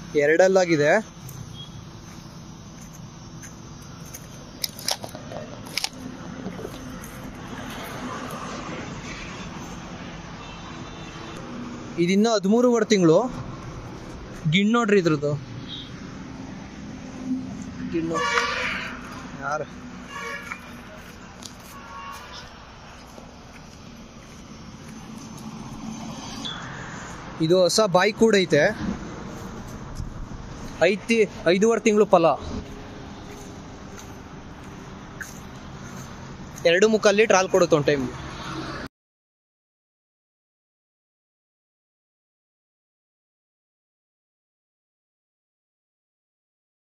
ಎರಡಲ್ಲಾಗಿದೆ ಇದಿನ್ನೂ ಹದಿಮೂರುವರೆ ತಿಂಗಳು ಗಿಣ್ಣು ನೋಡ್ರಿ ಇದ್ರದ್ದು ಗಿಣ್ಣು ಯಾರು ಇದು ಹೊಸ ಬಾಯಿ ಕೂಡ ಐತೆ ಐತಿ ಐದೂವರೆ ತಿಂಗಳು ಫಲ ಎರಡು ಮುಕ್ಕಾಲು ಲೀಟ್ರ್ ಹಾಲು ಕೊಡುತ್ತೆ ಒಂದು ಟೈಮ್